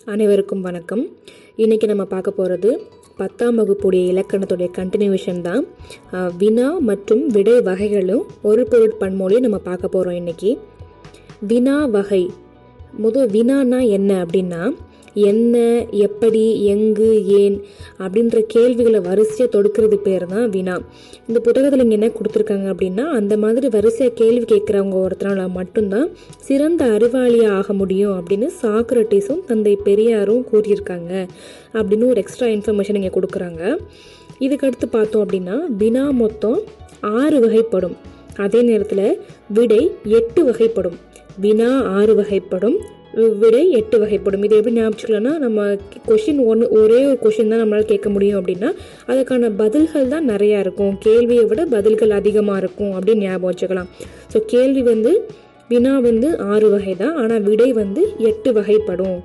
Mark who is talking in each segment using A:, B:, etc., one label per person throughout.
A: அனைவருக்கும் வணக்கம் இன்றைக்கி நம்ம பார்க்க போகிறது பத்தாம் வகுப்புடைய இலக்கணத்துடைய கண்டினியூஷன் தான் அஹ், வினா மற்றும் விடை வகைகளும் ஒரு பொருட் பன்மொழியும் நம்ம பார்க்க போகிறோம் இன்றைக்கி வினா வகை முதல் வினானா என்ன அப்படின்னா என்ன எப்படி எங்கு ஏன் அப்படின்ற கேள்விகளை வரிசையாக தொடுக்கிறது பேர் தான் வினா இந்த புத்தகத்தில் இங்கே என்ன கொடுத்துருக்காங்க அப்படின்னா அந்த மாதிரி வரிசையாக கேள்வி கேட்குறவங்க ஒருத்தனால மட்டும்தான் சிறந்த அறிவாளியாக ஆக முடியும் அப்படின்னு சாக்ரட்டிஸும் தந்தை பெரியாரும் கூறியிருக்காங்க அப்படின்னு ஒரு எக்ஸ்ட்ரா இன்ஃபர்மேஷன் இங்கே கொடுக்குறாங்க இதுக்கடுத்து பார்த்தோம் அப்படின்னா வினா மொத்தம் ஆறு வகைப்படும் அதே நேரத்தில் விடை எட்டு வகைப்படும் வினா ஆறு வகைப்படும் வி- விடை எட்டு வகைப்படும் இது எப்படி ஞாபகிக்கலாம்னா நம்ம கொஷின் ஒன்று ஒரே ஒரு கொஷின் தான் நம்மளால் கேட்க முடியும் அப்படின்னா அதுக்கான பதில்கள் தான் நிறையா இருக்கும் கேள்வியை விட பதில்கள் அதிகமாக இருக்கும் அப்படின்னு ஞாபகம் வச்சுக்கலாம் ஸோ கேள்வி வந்து வினா வந்து ஆறு வகை தான் ஆனால் விடை வந்து எட்டு வகைப்படும்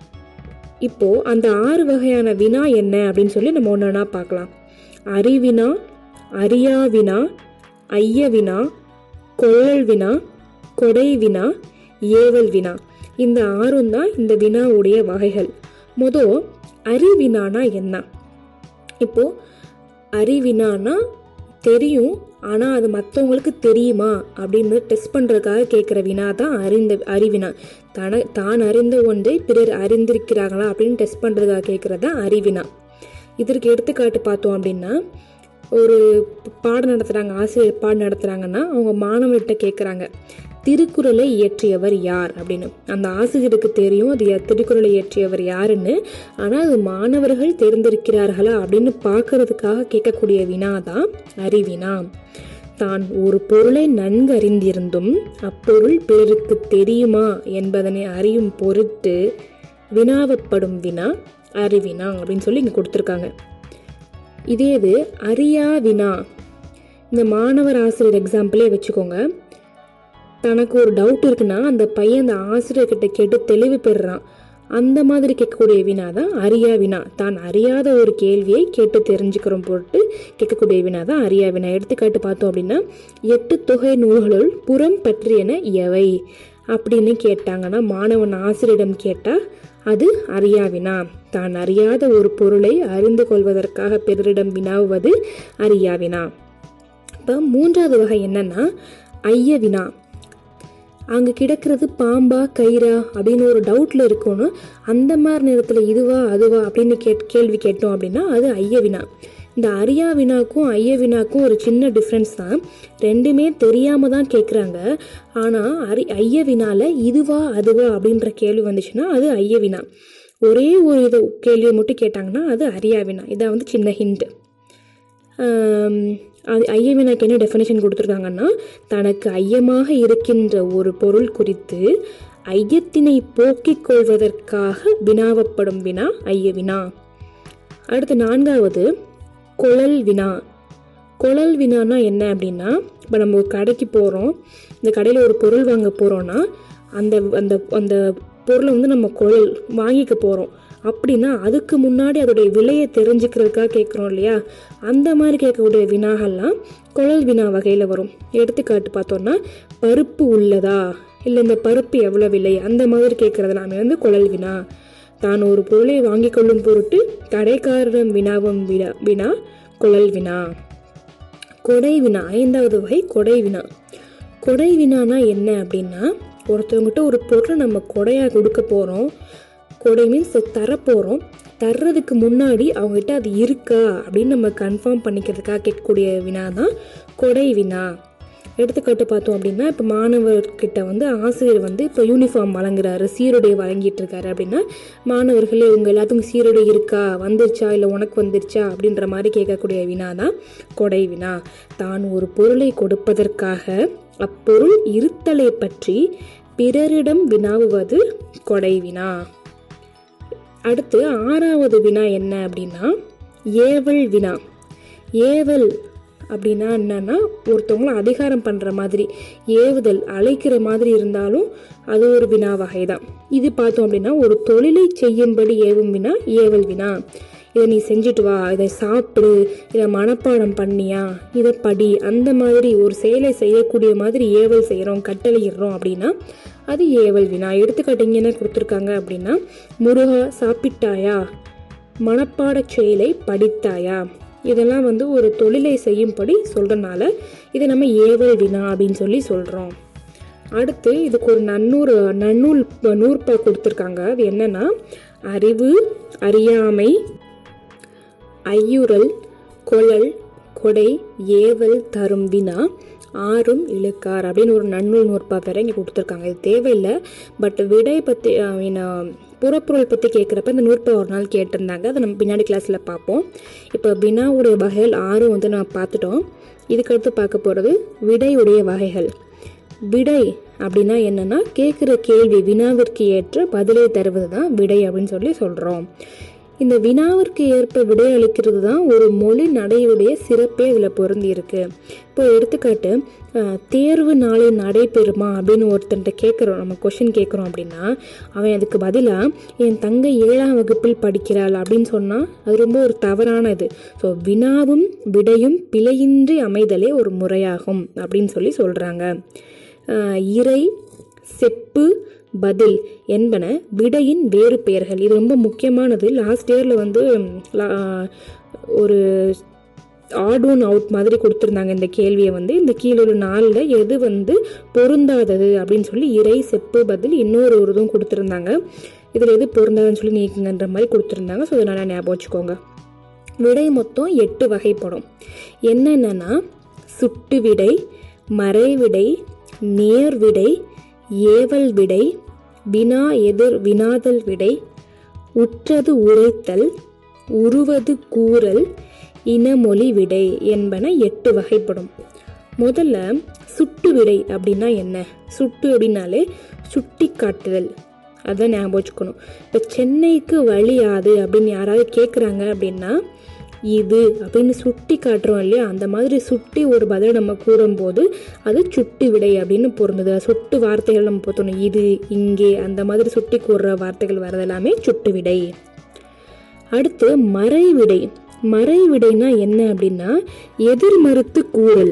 A: இப்போ அந்த ஆறு வகையான வினா என்ன அப்படின்னு சொல்லி நம்ம ஒன்றா பார்க்கலாம் அறிவினா அறியா வினா ஐய வினா கொள்ளல் வினா கொடை வினா ஏவல் வினா இந்த ஆறும் தான் இந்த வினாவுடைய வகைகள் மொதல் அறிவினானா என்ன இப்போ அறிவினானா தெரியும் ஆனால் அது மற்றவங்களுக்கு தெரியுமா அப்படின்னு டெஸ்ட் பண்ணுறதுக்காக கேட்குற வினா தான் அறிந்த அறிவினா தன தான் அறிந்த ஒன்றை பிறர் அறிந்திருக்கிறாங்களா அப்படின்னு டெஸ்ட் பண்ணுறதுக்காக கேட்குறது தான் அறிவினா இதற்கு எடுத்துக்காட்டு பார்த்தோம் அப்படின்னா ஒரு பாடம் நடத்துகிறாங்க ஆசிரியர் பாடம் நடத்துகிறாங்கன்னா அவங்க மாணவர்கிட்ட கேட்குறாங்க திருக்குறளை இயற்றியவர் யார் அப்படின்னு அந்த ஆசிரியருக்கு தெரியும் அது யா- திருக்குறளை இயற்றியவர் யாருன்னு ஆனால் அது மாணவர்கள் தெரிந்திருக்கிறார்களா அப்படின்னு பார்க்கறதுக்காக கேட்கக்கூடிய வினா தான் அறிவினா தான் ஒரு பொருளை நன்கு அறிந்திருந்தும் அப்பொருள் பிறருக்கு தெரியுமா என்பதனை அறியும் பொருட்டு வினாவப்படும் வினா அறிவினா அப்படின்னு சொல்லி இங்கே கொடுத்துருக்காங்க இதே இது அறியா வினா இந்த மாணவர் ஆசிரியர் எக்ஸாம்பிளே வச்சுக்கோங்க தனக்கு ஒரு டவுட் இருக்குன்னா அந்த பையன் அந்த ஆசிரியர்கிட்ட கேட்டு தெளிவு பெறுறான் அந்த மாதிரி கேட்கக்கூடிய வினா தான் அறியா வினா தான் அறியாத ஒரு கேள்வியை கேட்டு தெரிஞ்சுக்கிறோம் பொருட்டு கேட்கக்கூடிய வினா தான் அறியா வினா எடுத்துக்காட்டு பார்த்தோம் அப்படின்னா எட்டு தொகை நூல்களுள் புறம் பற்றியன எவை அப்படின்னு கேட்டாங்கன்னா மாணவன் ஆசிரியரிடம் கேட்டால் அது அறியா வினா தான் அறியாத ஒரு பொருளை அறிந்து கொள்வதற்காக பிறரிடம் வினாவுவது அறியா வினா இப்போ மூன்றாவது வகை என்னன்னா ஐய வினா அங்கே கிடக்கிறது பாம்பா கயிறா அப்படின்னு ஒரு டவுட்டில் இருக்கணும் அந்த மாதிரி நேரத்தில் இதுவா அதுவா அப்படின்னு கேட் கேள்வி கேட்டோம் அப்படின்னா அது ஐய வினா இந்த அரியா வினாக்கும் ஐய வினாக்கும் ஒரு சின்ன டிஃப்ரென்ஸ் தான் ரெண்டுமே தெரியாமல் தான் கேட்குறாங்க ஆனால் அரி ஐய வினால இதுவா அதுவா அப்படின்ற கேள்வி வந்துச்சுன்னா அது ஐய வினா ஒரே ஒரு இது கேள்வியை மட்டும் கேட்டாங்கன்னா அது அரியா வினா இதான் வந்து சின்ன ஹிண்ட் ஆம், அது ஐயவினாக்கு என்ன டெஃபினேஷன் கொடுத்துருக்காங்கன்னா தனக்கு ஐயமாக இருக்கின்ற ஒரு பொருள் குறித்து ஐயத்தினை போக்கிக் கொள்வதற்காக வினாவப்படும் வினா ஐய வினா அடுத்து நான்காவது குழல் வினா குழல் வினானா என்ன அப்படின்னா இப்போ நம்ம ஒரு கடைக்கு போகிறோம் இந்த கடையில் ஒரு பொருள் வாங்க போகிறோன்னா அந்த அந்த அந்த பொருளை வந்து நம்ம குழல் வாங்கிக்க போகிறோம் அப்படின்னா அதுக்கு முன்னாடி அதோடைய விலையை தெரிஞ்சுக்கிறதுக்காக கேட்குறோம் இல்லையா அந்த மாதிரி கேட்கக்கூடிய வினாகள்லாம் குழல் வினா வகையில் வரும் எடுத்துக்காட்டு பார்த்தோன்னா பருப்பு உள்ளதா இல்லை இந்த பருப்பு எவ்வளோ விலை அந்த மாதிரி கேட்குறது எல்லாமே வந்து குழல் வினா தான் ஒரு பொருளை வாங்கிக் கொள்ளும் பொருட்டு கடைக்காரரிடம் வினாவும் வினா வினா குழல் வினா கொடை வினா ஐந்தாவது வகை கொடை வினா கொடை வினானா என்ன அப்படின்னா ஒருத்தவங்ககிட்ட ஒரு பொருளை நம்ம கொடையாக கொடுக்க போகிறோம் கொடை மீன்ஸ் தரப்போகிறோம் தர்றதுக்கு முன்னாடி அவங்ககிட்ட அது இருக்கா அப்படின்னு நம்ம கன்ஃபார்ம் பண்ணிக்கிறதுக்காக கேட்கக்கூடிய வினா தான் கொடை வினா எடுத்துக்காட்டு பார்த்தோம் அப்படின்னா இப்போ மாணவர்கிட்ட வந்து ஆசிரியர் வந்து இப்போ யூனிஃபார்ம் வழங்குறாரு சீருடை வழங்கிட்டு இருக்காரு அப்படின்னா மாணவர்களே உங்கள் எல்லாத்துக்கும் சீருடை இருக்கா வந்துருச்சா இல்லை உனக்கு வந்துருச்சா அப்படின்ற மாதிரி கேட்கக்கூடிய வினா தான் கொடை வினா தான் ஒரு பொருளை கொடுப்பதற்காக அப்பொருள் இருத்தலை பற்றி பிறரிடம் வினாவுவது கொடை வினா அடுத்து ஆறாவது வினா என்ன அப்படின்னா ஏவல் வினா ஏவல் அப்படின்னா என்னன்னா ஒருத்தவங்கள அதிகாரம் பண்ணுற மாதிரி ஏவுதல் அழைக்கிற மாதிரி இருந்தாலும் அது ஒரு வினா வகை தான் இது பார்த்தோம் அப்படின்னா ஒரு தொழிலை செய்யும்படி ஏவும் வினா ஏவல் வினா இதை நீ செஞ்சுட்டு வா இதை சாப்பிடு இதை மனப்பாடம் பண்ணியா இதை படி அந்த மாதிரி ஒரு செயலை செய்யக்கூடிய மாதிரி ஏவல் செய்கிறோம் கட்டளையிடுறோம் அப்படின்னா அது ஏவல் வினா எடுத்துக்காட்டு இங்கே என்ன கொடுத்துருக்காங்க அப்படின்னா முருகா சாப்பிட்டாயா மனப்பாடச் செயலை படித்தாயா இதெல்லாம் வந்து ஒரு தொழிலை செய்யும்படி சொல்கிறனால இதை நம்ம ஏவல் வினா அப்படின்னு சொல்லி சொல்கிறோம் அடுத்து இதுக்கு ஒரு நன்னூறு நன்னூல் நூற்பா கொடுத்துருக்காங்க அது என்னன்னா அறிவு அறியாமை ஐயுறல் கொழல் கொடை ஏவல் தரும் வினா ஆறும் இழுக்கார் அப்படின்னு ஒரு நன்னூல் நூற்பா வேற இங்கே கொடுத்துருக்காங்க இது தேவையில்லை பட் விடை பற்றி ஐ மீன் புறப்பொருள் பற்றி கேட்குறப்ப இந்த நூற்பா ஒரு நாள் கேட்டிருந்தாங்க அதை நம்ம பின்னாடி கிளாஸில் பார்ப்போம் இப்போ வினாவுடைய வகைகள் ஆறும் வந்து நம்ம பார்த்துட்டோம் இதுக்கடுத்து பார்க்க போகிறது விடையுடைய வகைகள் விடை அப்படின்னா என்னன்னா கேட்குற கேள்வி வினாவிற்கு ஏற்ற பதிலை தருவது தான் விடை அப்படின்னு சொல்லி சொல்கிறோம் இந்த வினாவிற்கு ஏற்ப விடை அளிக்கிறது தான் ஒரு மொழி நடையுடைய சிறப்பே இதில் பொருந்தி இருக்கு இப்போ எடுத்துக்காட்டு அஹ், தேர்வு நாளை நடைபெறுமா அப்படின்னு ஒருத்தன்ட்ட கேட்குறோம் நம்ம கொஷின் கேட்குறோம் அப்படின்னா அவன் அதுக்கு பதிலாக என் தங்கை ஏழாம் வகுப்பில் படிக்கிறாள் அப்படின்னு சொன்னால் அது ரொம்ப ஒரு தவறான இது ஸோ வினாவும் விடையும் பிழையின்றி அமைதலே ஒரு முறையாகும் அப்படின்னு சொல்லி சொல்கிறாங்க ஆஹ் இறை செப்பு பதில் என்பன விடையின் வேறு பெயர்கள் இது ரொம்ப முக்கியமானது லாஸ்ட் இயரில் வந்து ம், லா- ஒரு ஆட் ஒன் அவுட் மாதிரி கொடுத்துருந்தாங்க இந்த கேள்வியை வந்து இந்த கீழே ஒரு நாளில் எது வந்து பொருந்தாதது அப்படின்னு சொல்லி இறை செப்பு பதில் இன்னொரு ஒரு இதுவும் கொடுத்துருந்தாங்க இதில் எது பொருந்தாதுன்னு சொல்லி நீக்குங்கன்ற மாதிரி கொடுத்துருந்தாங்க ஸோ இதனால் ஞாபகம் வச்சுக்கோங்க விடை மொத்தம் எட்டு வகைப்படும் என்னென்னா சுட்டு விடை மறைவிடை நேர்விடை ஏவல் விடை வினா எதிர் வினாதல் விடை உற்றது உரைத்தல் உருவது கூறல் இனமொழி விடை என்பன எட்டு வகைப்படும் முதல்ல சுட்டு விடை அப்படின்னா என்ன சுட்டு அப்படின்னாலே சுட்டி காட்டுதல் அதான் ஞாபகம் வச்சுக்கணும் இப்போ சென்னைக்கு வழி யாது அப்படின்னு யாராவது கேட்குறாங்க அப்படின்னா இது அப்படின்னு சுட்டி காட்டுறோம் இல்லையா அந்த மாதிரி சுட்டி ஒரு பதில் நம்ம கூறும்போது அது சுட்டு விடை அப்படின்னு பொருந்தது சுட்டு வார்த்தைகள் நம்ம பார்த்தோம் இது இங்கே அந்த மாதிரி சுட்டி கூறுற வார்த்தைகள் வர்றது எல்லாமே சுட்டு விடை அடுத்து மறைவிடை மறைவிடைனா என்ன அப்படின்னா எதிர் மறுத்து கூறல்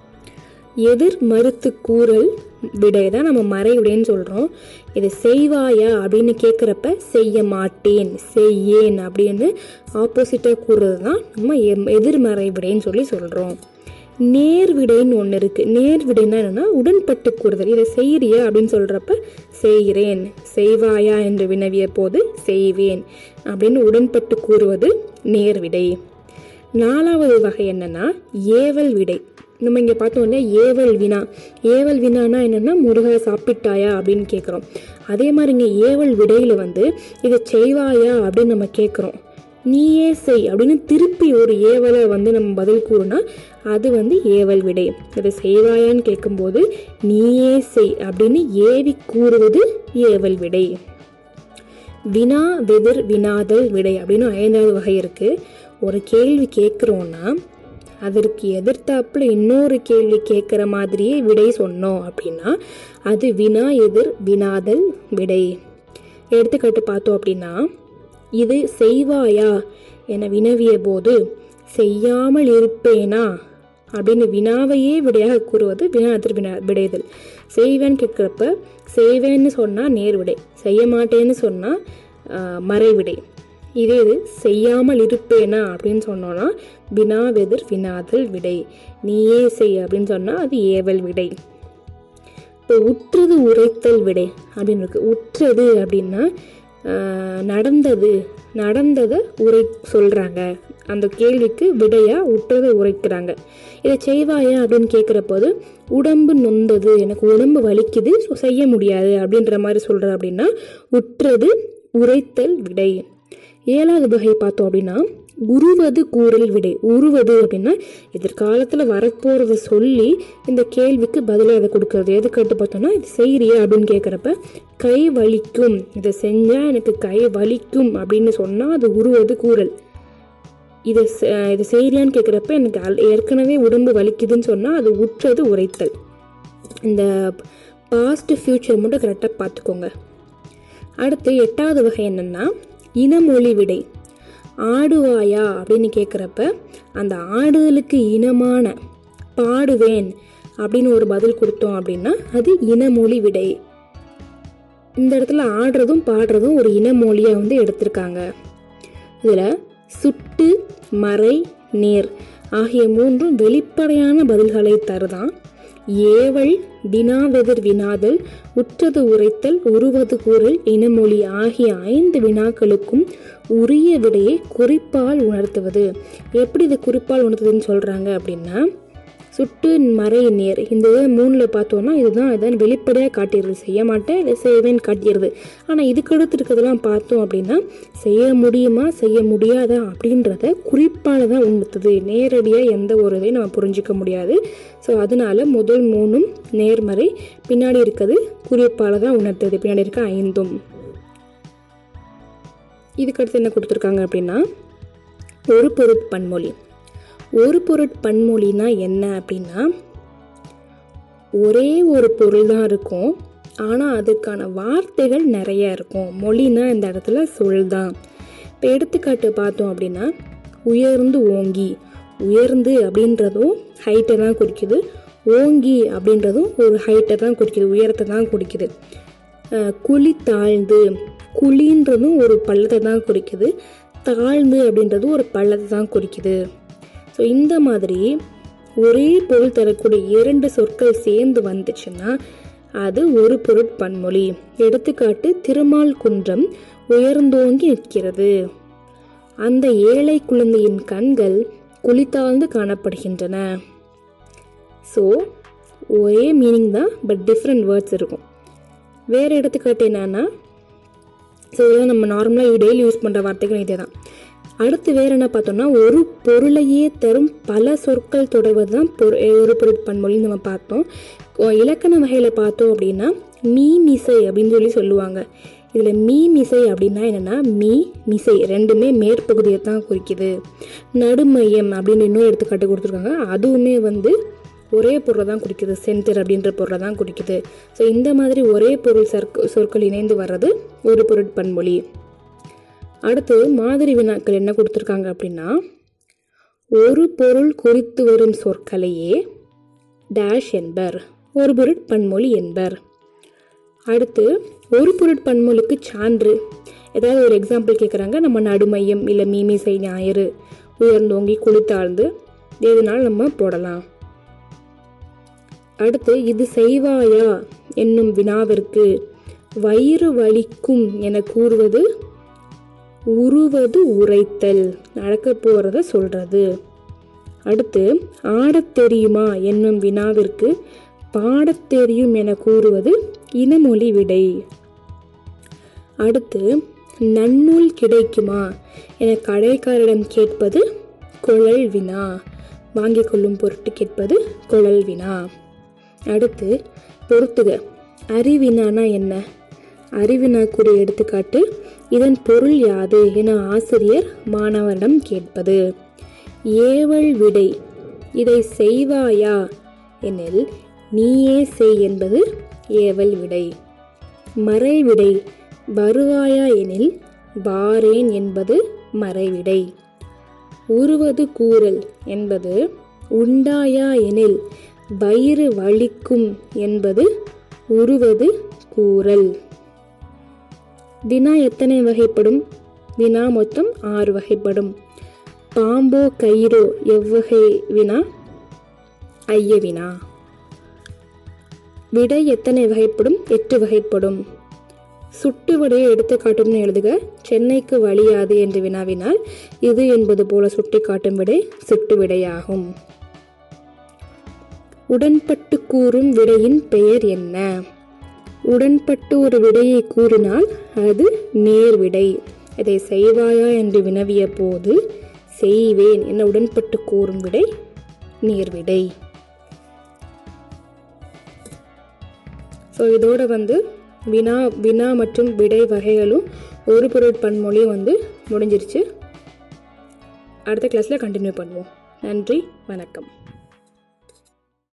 A: எதிர் மறுத்து கூறல் விடை தான் நம்ம மறைவிடைன்னு சொல்கிறோம் இதை செய்வாயா அப்படின்னு கேட்குறப்ப செய்ய மாட்டேன் செய்யேன் அப்படின்னு ஆப்போசிட்டாக கூறுறது தான் நம்ம எம்- எதிர்மறை விடைன்னு சொல்லி சொல்கிறோம் நேர்விடைன்னு ஒன்று இருக்குது நேர்விடைன்னா என்னென்னா உடன்பட்டு கூறுதல் இதை செய்கிறியா அப்படின்னு சொல்கிறப்ப செய்கிறேன் செய்வாயா என்று வினவிய போது செய்வேன் அப்படின்னு உடன்பட்டு கூறுவது நேர்விடை நாலாவது வகை என்னன்னா ஏவல் விடை நம்ம இங்கே பார்த்தோம் இல்லையா ஏவல் வினா ஏவல் வினானா என்னன்னா முருகா சாப்பிட்டாயா அப்படின்னு கேட்குறோம் அதே மாதிரி இங்கே ஏவல் விடையில் வந்து இதை செய்வாயா அப்படின்னு நம்ம கேட்குறோம் நீயே செய் அப்படின்னு திருப்பி ஒரு ஏவலை வந்து நம்ம பதில் கூறுனா அது வந்து ஏவல் விடை இதை செய்வாயான்னு கேட்கும்போது நீயே செய் அப்படின்னு ஏவி கூறுவது ஏவல் விடை வினா வெதிர் வினாதல் விடை அப்படின்னு ஐந்தாவது வகை இருக்கு ஒரு கேள்வி கேட்குறோன்னா அதற்கு எதிர்த்தாப்புல இன்னொரு கேள்வி கேட்குற மாதிரியே விடை சொன்னோம் அப்படின்னா அது வினா எதிர் வினாதல் விடை எடுத்துக்காட்டு பார்த்தோம் அப்படின்னா இது செய்வாயா என வினவிய போது செய்யாமல் இருப்பேனா அப்படின்னு வினாவையே விடையாக கூறுவது வினா எதிர் வினா விடைதல் செய்வேன்னு கேட்குறப்ப செய்வேன்னு சொன்னால் நேர்விடை செய்ய மாட்டேன்னு சொன்னால் மறைவிடை இதே இது செய்யாமல் இருப்பேனா அப்படின்னு சொன்னோன்னா வினாவெதிர் வினாதல் விடை நீயே செய் அப்படின்னு சொன்னால் அது ஏவல் விடை இப்போ உற்றது உரைத்தல் விடை அப்படின்னு இருக்கு உற்றது அப்படின்னா ஆஹ், நடந்தது நடந்ததை உரை சொல்கிறாங்க அந்த கேள்விக்கு விடையா உற்றதை உரைக்கிறாங்க இதை செய்வாயா அப்படின்னு கேட்குற போது உடம்பு நொந்தது எனக்கு உடம்பு வலிக்குது ஸோ செய்ய முடியாது அப்படின்ற மாதிரி சொல்கிற அப்படின்னா உற்றது உரைத்தல் விடை ஏழாவது வகை பார்த்தோம் அப்படின்னா உருவது கூறல் விடை உருவது அப்படின்னா எதிர்காலத்தில் வரப்போகிறத சொல்லி இந்த கேள்விக்கு பதிலாக அதை கொடுக்கறது எது கேட்டு பார்த்தோம்னா இது செய்கிறியா அப்படின்னு கேட்குறப்ப கை வலிக்கும் இதை செஞ்சால் எனக்கு கை வலிக்கும் அப்படின்னு சொன்னால் அது உருவது கூறல் இதை செ- இதை செய்கிறியான்னு கேட்குறப்ப எனக்கு ஆல்- ஏற்கனவே உடம்பு வலிக்குதுன்னு சொன்னால் அது உற்றது உரைத்தல் இந்த பாஸ்ட் ஃப்யூச்சர் மட்டும் கரெக்டாக பார்த்துக்கோங்க அடுத்து எட்டாவது வகை என்னன்னா இனமொழி விடை ஆடுவாயா அப்படின்னு கேட்குறப்ப அந்த ஆடுதலுக்கு இனமான பாடுவேன் அப்படின்னு ஒரு பதில் கொடுத்தோம் அப்படின்னா அது இனமொழி விடை இந்த இடத்துல ஆடுறதும் பாடுறதும் ஒரு இனமொழியாக வந்து எடுத்திருக்காங்க இதில் சுட்டு மறை நேர் ஆகிய மூன்றும் வெளிப்படையான பதில்களை தருதான் ஏவல் வினாவெதிர் வினாதல் உற்றது உரைத்தல் உருவது கூறல் இனமொழி ஆகிய ஐந்து வினாக்களுக்கும் உரிய விடையை குறிப்பால் உணர்த்துவது எப்படி இது குறிப்பால் உணர்த்துதுன்னு சொல்கிறாங்க அப்படின்னா சுட்டு மறை நேர் இந்த மூணில் பார்த்தோன்னா இதுதான் இதான் வெளிப்படையாக காட்டிடுது செய்ய மாட்டேன் இல்லை செய்வேன்னு காட்டிடுது ஆனால் இதுக்கு அடுத்து இருக்கிறதெல்லாம் பார்த்தோம் அப்படின்னா செய்ய முடியுமா செய்ய முடியாதா அப்படின்றத குறிப்பால் தான் உணர்த்துது நேரடியாக எந்த ஒரு இதையும் நம்ம புரிஞ்சிக்க முடியாது ஸோ அதனால முதல் மூணும் நேர்மறை பின்னாடி இருக்கிறது குறிப்பால் தான் உணர்த்துது பின்னாடி இருக்க ஐந்தும் இதுக்கடுத்து என்ன கொடுத்துருக்காங்க அப்படின்னா ஒரு பொருட் பன்மொழி ஒரு பொருட் பன்மொழினா என்ன அப்படின்னா ஒரே ஒரு பொருள் தான் இருக்கும் ஆனால் அதுக்கான வார்த்தைகள் நிறைய இருக்கும் மொழினா இந்த இடத்துல சொல் தான் இப்போ எடுத்துக்காட்டு பார்த்தோம் அப்படின்னா உயர்ந்து ஓங்கி உயர்ந்து அப்படின்றதும் ஹைட்டை தான் குறிக்குது ஓங்கி அப்படின்றதும் ஒரு ஹைட்டை தான் குறிக்குது உயரத்தை தான் குறிக்குது அஹ் குழி தாழ்ந்து குழின்றதும் ஒரு பள்ளத்தை தான் குறிக்குது தாழ்ந்து அப்படின்றதும் ஒரு பள்ளத்தை தான் குறிக்குது ஸோ இந்த மாதிரி ஒரே பொருள் தரக்கூடிய இரண்டு சொற்கள் சேர்ந்து வந்துச்சுன்னா அது ஒரு பொருட்பன்மொழி எடுத்துக்காட்டு திருமால் குன்றம் உயர்ந்தோங்கி நிற்கிறது அந்த ஏழை குழந்தையின் கண்கள் குளித்தாழ்ந்து காணப்படுகின்றன ஸோ ஒரே மீனிங் தான் பட் டிஃப்ரெண்ட் வேர்ட்ஸ் இருக்கும் வேறு எடுத்துக்காட்டு என்னன்னா ஸோ இதெல்லாம் நம்ம நார்மலாக டெய்லி யூஸ் பண்ணுற வார்த்தைகள் இதே தான் அடுத்து வேறு என்ன பார்த்தோம்னா ஒரு பொருளையே தரும் பல சொற்கள் தொடர்வது தான் பொரு ஒரு பொருட்பன்மொழின்னு நம்ம பார்த்தோம் ஓ, இலக்கண வகையில் பார்த்தோம் அப்படின்னா மீ மிசை அப்படின்னு சொல்லி சொல்லுவாங்க இதில் மீ மிசை அப்படின்னா என்னென்னா மீ மிசை ரெண்டுமே மேற்பகுதியை தான் குறிக்குது நடுமையம் அப்படின்னு இன்னும் எடுத்துக்காட்டு கொடுத்துருக்காங்க அதுவுமே வந்து ஒரே பொருளை தான் குறிக்குது சென்டர் அப்படின்ற பொருளை தான் குறிக்குது ஸோ இந்த மாதிரி ஒரே பொருள் சர்க் சொற்கள் இணைந்து வர்றது ஒரு பொருட்பன்மொழி அடுத்து மாதிரி வினாக்கள் என்ன கொடுத்துருக்காங்க அப்படின்னா ஒரு பொருள் குறித்து வரும் சொற்களையே டேஷ் என்பர் ஒரு பொருட்பன்மொழி என்பர் அடுத்து ஒரு பொருட்பன்மொழிக்கு சான்று ஏதாவது ஒரு எக்ஸாம்பிள் கேட்குறாங்க நம்ம நடுமையம் இல்லை மீமிசை ஞாயிறு உயர்ந்தோங்கி குளித்தாழ்ந்து எதுனாலும் நம்ம போடலாம் அடுத்து இது செய்வாயா என்னும் வினாவிற்கு வயிறு வலிக்கும் என கூறுவது உருவது உரைத்தல் நடக்க போறத சொல்றது அடுத்து ஆடத் தெரியுமா என்னும் வினாவிற்கு பாடத் தெரியும் என கூறுவது இனமொழி விடை அடுத்து நன்னூல் கிடைக்குமா என கடைக்காரரிடம் கேட்பது குழல் வினா வாங்கிக் கொள்ளும் பொருட்டு கேட்பது குழல் வினா அடுத்து பொறுத்துக அறிவினானா என்ன அறிவினாக்குரிய எடுத்துக்காட்டு இதன் பொருள் யாது என ஆசிரியர் மாணவரிடம் கேட்பது ஏவல் விடை இதை செய்வாயா எனில் நீயே செய் என்பது ஏவல் விடை மறைவிடை வருவாயா எனில் வாரேன் என்பது மறைவிடை உருவது கூறல் என்பது உண்டாயா எனில் வயிறு வலிக்கும் என்பது உருவது கூறல் வினா எத்தனை வகைப்படும் வினா மொத்தம் ஆறு வகைப்படும் பாம்போ கயிறோ எவ்வகை வினா ஐய வினா விடை எத்தனை வகைப்படும் எட்டு வகைப்படும் சுட்டு விடையை எடுத்து காட்டும்னு எழுதுக சென்னைக்கு வழியாது என்று வினாவினால் இது என்பது போல சுட்டி காட்டும் விடை சுட்டு விடையாகும் உடன்பட்டு கூறும் விடையின் பெயர் என்ன உடன்பட்டு ஒரு விடையை கூறினால் அது நேர் விடை இதை செய்வாயா என்று வினவிய போது செய்வேன் என உடன்பட்டு கூறும் விடை நேர்விடை ஸோ இதோட வந்து வினா வினா மற்றும் விடை வகைகளும் ஒரு பொருள் பன்மொழியும் வந்து முடிஞ்சிருச்சு அடுத்த கிளாஸில் கண்டினியூ பண்ணுவோம் நன்றி வணக்கம்